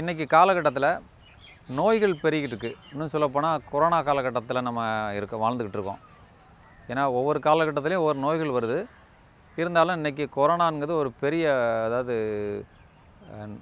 இன்றைக்கி காலகட்டத்தில் நோய்கள் பெருகிட்டு இருக்கு இன்னும் சொல்லப்போனால் கொரோனா காலகட்டத்தில் நம்ம இருக்க வாழ்ந்துக்கிட்டு இருக்கோம் ஏன்னா ஒவ்வொரு காலகட்டத்திலையும் ஒவ்வொரு நோய்கள் வருது இருந்தாலும் இன்றைக்கி கொரோனாங்கிறது ஒரு பெரிய அதாவது அஹ்,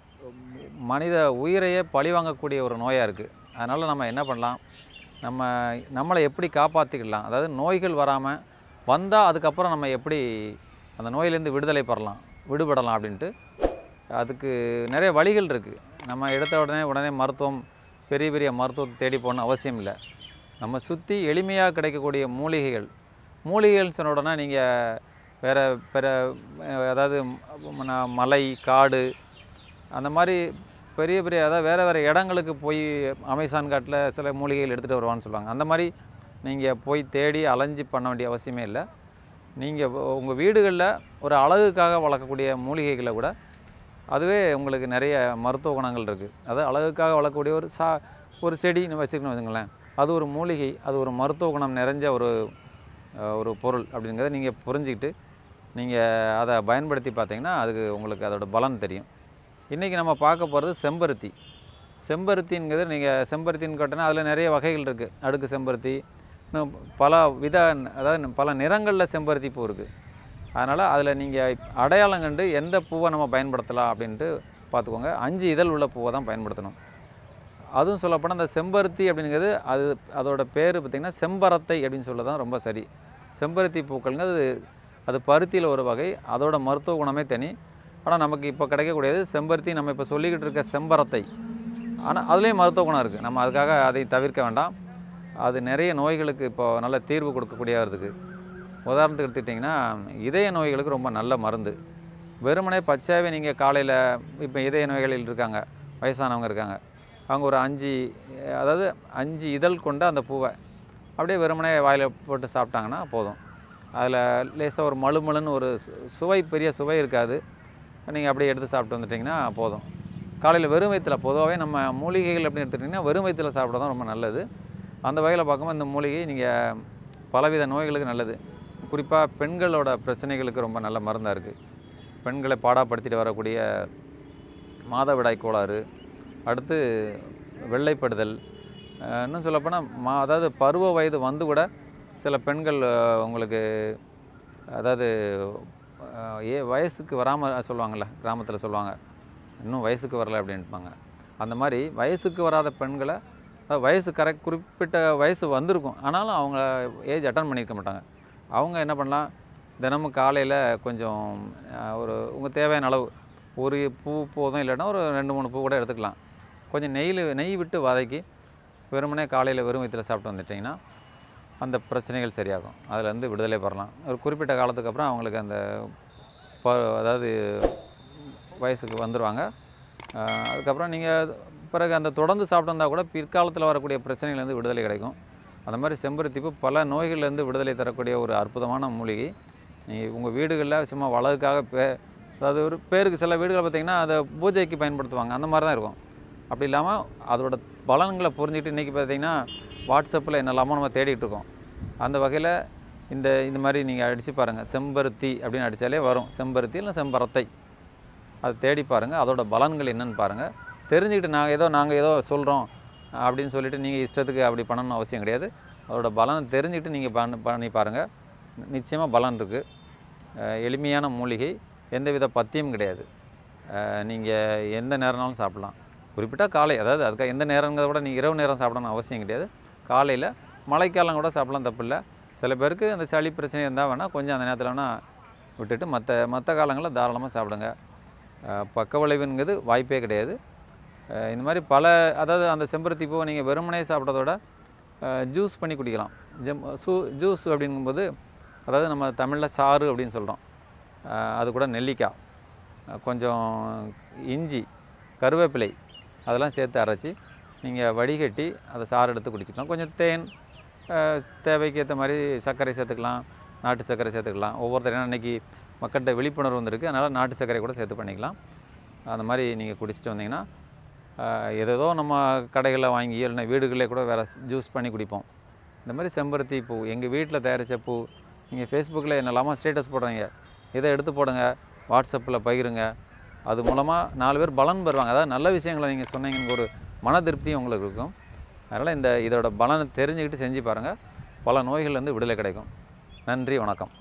மனித உயிரையே பழிவாங்கக்கூடிய ஒரு நோயாக இருக்குது அதனால் நம்ம என்ன பண்ணலாம் நம்ம நம்மளை எப்படி காப்பாற்றிக்கிடலாம் அதாவது நோய்கள் வராமல் வந்தால் அதுக்கப்புறம் நம்ம எப்படி அந்த நோயிலேருந்து விடுதலை பெறலாம் விடுபடலாம் அப்படின்ட்டு அதுக்கு நிறைய வழிகள் இருக்குது நம்ம எடுத்த உடனே உடனே மருத்துவம் பெரிய பெரிய மருத்துவத்தை தேடி போகணும் அவசியம் இல்லை நம்ம சுற்றி எளிமையாக கிடைக்கக்கூடிய மூலிகைகள் மூலிகைகள் சொன்ன உடனே நீங்கள் வேறு பிற அஹ், அதாவது ம- ந- மலை காடு அந்த மாதிரி பெரிய பெரிய அதாவது வேறு வேறு இடங்களுக்கு போய் அமேசான் காட்டில் சில மூலிகைகள் எடுத்துகிட்டு வருவான்னு சொல்லுவாங்க அந்த மாதிரி நீங்கள் போய் தேடி அலைஞ்சு பண்ண வேண்டிய அவசியமே இல்லை நீங்கள் உங்கள் வீடுகளில் ஒரு அழகுக்காக வளர்க்கக்கூடிய மூலிகைகளை கூட அதுவே உங்களுக்கு நிறைய மருத்துவ குணங்கள் இருக்குது அது அழகுக்காக வளர்க்கக்கூடிய ஒரு சா ஒரு செடி வச்சுக்கணும் வச்சுங்களேன் அது ஒரு மூலிகை அது ஒரு மருத்துவ குணம் நிறைஞ்ச ஒரு அஹ், ஒரு பொருள் அப்படிங்கிறத நீங்கள் புரிஞ்சுக்கிட்டு நீங்கள் அதை பயன்படுத்தி பார்த்தீங்கன்னா அதுக்கு உங்களுக்கு அதோட பலன் தெரியும் இன்றைக்கி நம்ம பார்க்க போகிறது செம்பருத்தி செம்பருத்திங்கிறது நீங்கள் செம்பருத்தின்னு கேட்டோன்னா அதில் நிறைய வகைகள் இருக்குது அடுக்கு செம்பருத்தி இன்னும் பல வித அதாவது பல நிறங்களில் செம்பருத்தி பூ இருக்குது அதனால் அதில் நீங்கள் அடையாளம் கண்டு எந்த பூவை நம்ம பயன்படுத்தலாம் அப்படின்ட்டு பார்த்துக்கோங்க அஞ்சு இதழ் உள்ள பூவை தான் பயன்படுத்தணும் அதுவும் சொல்லப்போனால் அந்த செம்பருத்தி அப்படிங்கிறது அது அதோட பேர் பார்த்திங்கன்னா செம்பரத்தை அப்படின்னு சொல்ல தான் ரொம்ப சரி செம்பருத்தி பூக்கள்ங்கிறது அது பருத்தியில் ஒரு வகை அதோட மருத்துவ குணமே தனி ஆனால் நமக்கு இப்போ கிடைக்கக்கூடியது செம்பருத்தி நம்ம இப்போ சொல்லிக்கிட்டு இருக்க செம்பரத்தை ஆனால் அதுலேயும் மருத்துவ குணம் இருக்குது நம்ம அதுக்காக அதை தவிர்க்க வேண்டாம் அது நிறைய நோய்களுக்கு இப்போ நல்ல தீர்வு கொடுக்கக்கூடியதாக இருக்குது உதாரணத்துக்கு எடுத்துக்கிட்டிங்கன்னா இதய நோய்களுக்கு ரொம்ப நல்ல மருந்து வெறுமனே பச்சையாகவே நீங்கள் காலையில் இப்போ இதய நோய்களில் இருக்காங்க வயசானவங்க இருக்காங்க அவங்க ஒரு அஞ்சு அதாவது அஞ்சு இதழ் கொண்ட அந்த பூவை அப்படியே வெறுமனே வாயில் போட்டு சாப்பிட்டாங்கன்னா போதும் அதில் லேசாக ஒரு மழுமழுன்னு ஒரு சு- சுவை பெரிய சுவை இருக்காது நீங்கள் அப்படியே எடுத்து சாப்பிட்டு வந்துட்டிங்கன்னா போதும் காலையில் வெறும் வயிற்றில் பொதுவாகவே நம்ம மூலிகைகள் அப்படின்னு எடுத்துக்கிட்டிங்கன்னா வெறும் வயிற்றில் சாப்பிட தான் ரொம்ப நல்லது அந்த வகையில் பார்க்கும்போது இந்த மூலிகை நீங்கள் பலவித நோய்களுக்கு நல்லது குறிப்பாக பெண்களோட பிரச்சனைகளுக்கு ரொம்ப நல்ல மருந்தாக இருக்குது பெண்களை பாடாப்படுத்திட்டு வரக்கூடிய மாதவிடாய் கோளாறு அடுத்து வெள்ளைப்படுதல் அஹ் இன்னும் சொல்லப்போனால் மா அதாவது பருவ வயது வந்து கூட சில பெண்கள் அஹ், உங்களுக்கு அதாவது அஹ், ஏ வயசுக்கு வராமல் சொல்லுவாங்கள்ல கிராமத்தில் சொல்லுவாங்க இன்னும் வயசுக்கு வரல அப்படின்பாங்க அந்த மாதிரி வயசுக்கு வராத பெண்களை அதாவது வயசு கரெக்ட் குறிப்பிட்ட வயசு வந்திருக்கும் ஆனாலும் அவங்க ஏஜ் அட்டன் பண்ணியிருக்க மாட்டாங்க அவங்க என்ன பண்ணலாம் தினமும் காலையில் கொஞ்சம் அஹ், ஒரு உங்கள் தேவையான அளவு ஒரு பூ போதும் இல்லைன்னா ஒரு ரெண்டு மூணு பூ கூட எடுத்துக்கலாம் கொஞ்சம் நெய்யில் நெய் விட்டு வதக்கி வெறுமனே காலையில் வெறும் வயிற்றில் சாப்பிட்டு வந்துட்டிங்கன்னா அந்த பிரச்சனைகள் சரியாகும் அதுலேருந்து விடுதலை பெறலாம் ஒரு குறிப்பிட்ட காலத்துக்கு அப்புறம் அவங்களுக்கு அந்த ப அதாவது வயசுக்கு வந்துடுவாங்க ஆஹ் அதுக்கப்புறம் நீங்கள் பிறகு அந்த தொடர்ந்து சாப்பிட்டு வந்தால் கூட பிற்காலத்தில் வரக்கூடிய பிரச்சனைகள்லேருந்து விடுதலை கிடைக்கும் அந்த மாதிரி செம்பருத்தி பூ பல நோய்கள்லேருந்து விடுதலை தரக்கூடிய ஒரு அற்புதமான மூலிகை நீ உங்கள் வீடுகளில் சும்மா வளதுக்காக பே அதாவது ஒரு பேருக்கு சில வீடுகள் பார்த்திங்கன்னா அதை பூஜைக்கு பயன்படுத்துவாங்க அந்த மாதிரி தான் இருக்கும் அப்படி இல்லாமல் அதோட பலன்களை புரிஞ்சுக்கிட்டு இன்றைக்கி பார்த்தீங்கன்னா வாட்ஸ்அப்பில் என்னெல்லாமோ நம்ம தேடிட்டு இருக்கோம் அந்த வகையில் இந்த இந்த மாதிரி நீங்கள் அடித்து பாருங்கள் செம்பருத்தி அப்படின்னு அடித்தாலே வரும் செம்பருத்தி இல்லை செம்பரத்தை அதை தேடி பாருங்கள் அதோட பலன்கள் என்னன்னு பாருங்கள் தெரிஞ்சுக்கிட்டு நாங்கள் ஏதோ நாங்கள் ஏதோ சொல்கிறோம் அப்படின்னு சொல்லிட்டு நீங்கள் இஷ்டத்துக்கு அப்படி பண்ணணும்னு அவசியம் கிடையாது அதோட பலனை தெரிஞ்சுக்கிட்டு நீங்கள் பண்ண பண்ணி பாருங்கள் நிச்சயமாக பலன் இருக்குது எளிமையான மூலிகை எந்தவித பத்தியம் கிடையாது நீங்கள் எந்த நேரம்னாலும் சாப்பிட்லாம் குறிப்பிட்ட காலை அதாவது அதுக்காக எந்த நேரங்கிறத விட நீங்கள் இரவு நேரம் சாப்பிடணும்னு அவசியம் கிடையாது காலையில் மழைக்காலம் கூட சாப்பிடலாம் தப்பில்லை சில பேருக்கு அந்த சளி பிரச்சனை இருந்தால் வேணால் கொஞ்சம் அந்த நேரத்தில் வேணால் விட்டுட்டு மற்ற மற்ற காலங்களில் தாராளமாக சாப்பிடுங்க அஹ் பக்க விளைவுங்கிறது வாய்ப்பே கிடையாது அஹ் இந்த மாதிரி பல அதாவது அந்த செம்பருத்தி பூவை நீங்கள் வெறுமனே சாப்பிட்றதோட ஜூஸ் பண்ணி குடிக்கலாம் ஜெம் சூ ஜூஸ் அப்படிங்கும்போது அதாவது நம்ம தமிழில் சாறு அப்படின்னு சொல்கிறோம் அது கூட நெல்லிக்காய் அஹ் கொஞ்சம் இஞ்சி கருவேப்பிலை அதெல்லாம் சேர்த்து அரைச்சி நீங்கள் வடிகட்டி அதை சாறு எடுத்து குடிச்சிக்கலாம் கொஞ்சம் தேன் அஹ் தேவைக்கு ஏற்ற மாதிரி சர்க்கரை சேர்த்துக்கலாம் நாட்டு சர்க்கரை சேர்த்துக்கலாம் ஒவ்வொருத்தரும் இன்றைக்கி மக்கள்கிட்ட விழிப்புணர்வு வந்திருக்கு அதனால் நாட்டு சர்க்கரை கூட சேர்த்து பண்ணிக்கலாம் அந்த மாதிரி நீங்கள் குடிச்சிட்டு வந்தீங்கன்னா ஆஹ் ஏதேதோ நம்ம கடைகளில் வாங்கி இல்லைன்னா வீடுகளிலே கூட வேறு ஜூஸ் பண்ணி குடிப்போம் இந்த மாதிரி செம்பருத்தி பூ எங்கள் வீட்டில் தயாரித்த பூ நீங்கள் ஃபேஸ்புக்கில் என்னெல்லாமா ஸ்டேட்டஸ் போடுறீங்க இதை எடுத்து போடுங்க வாட்ஸ்அப்பில் பகிருங்க அது மூலமாக நாலு பேர் பலன் பெறுவாங்க அதாவது நல்ல விஷயங்களை நீங்கள் சொன்னீங்கன்னு ஒரு மன திருப்தியும் உங்களுக்கு இருக்கும் அதனால் இந்த இதோட பலனை தெரிஞ்சுக்கிட்டு செஞ்சு பாருங்கள் பல நோய்கள்லேருந்து விடுதலை கிடைக்கும் நன்றி வணக்கம்